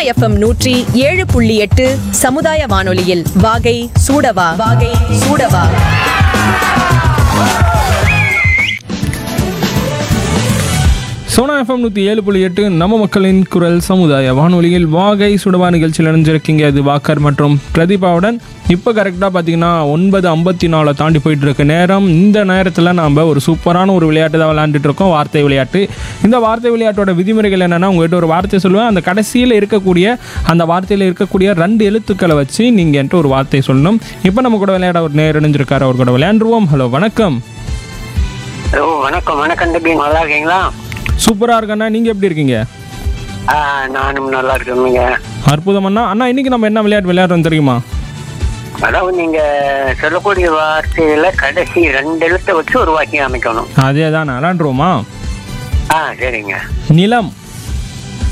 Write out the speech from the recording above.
FM நூற்றி ஏழு புள்ளி எட்டு சமுதாய வானொலியில் வாகை சூடவா வாகை சூடவா சோனா எஃப்எம் நூற்றி ஏழு புள்ளி எட்டு நம்ம மக்களின் குரல் சமுதாய வானொலியில் வாகை சுடவா நிகழ்ச்சியில் இணைஞ்சிருக்கீங்க அது வாக்கர் மற்றும் பிரதீபாவுடன் இப்போ கரெக்டாக பார்த்தீங்கன்னா ஒன்பது ஐம்பத்தி நாலை தாண்டி போயிட்டு இருக்கு நேரம் இந்த நேரத்தில் நாம் ஒரு சூப்பரான ஒரு விளையாட்டு தான் விளையாண்டுட்டு இருக்கோம் வார்த்தை விளையாட்டு இந்த வார்த்தை விளையாட்டோட விதிமுறைகள் என்னென்னா உங்கள்கிட்ட ஒரு வார்த்தை சொல்லுவேன் அந்த கடைசியில் இருக்கக்கூடிய அந்த வார்த்தையில் இருக்கக்கூடிய ரெண்டு எழுத்துக்களை வச்சு நீங்கள் என்கிட்ட ஒரு வார்த்தை சொல்லணும் இப்போ நம்ம கூட விளையாட ஒரு நேர் இணைஞ்சிருக்காரு அவர் கூட விளையாண்டுருவோம் ஹலோ வணக்கம் ஓ வணக்கம் வணக்கம் தம்பி நல்லா இருக்கீங்களா சூப்பராக இருக்கண்ணா நீங்கள் எப்படி இருக்கீங்க ஆ, நானும் நல்லா இருக்கேங்க அற்புதம் அண்ணா அண்ணா இன்னைக்கு நம்ம என்ன விளையாட்டு விளையாடுறோம் தெரியுமா அதாவது நீங்க சொல்லக்கூடிய வார்த்தையில கடைசி ரெண்டு எழுத்தை வச்சு ஒரு வாக்கியம் அமைக்கணும் அதே தான் விளையாண்டுருவோமா ஆ சரிங்க நிலம்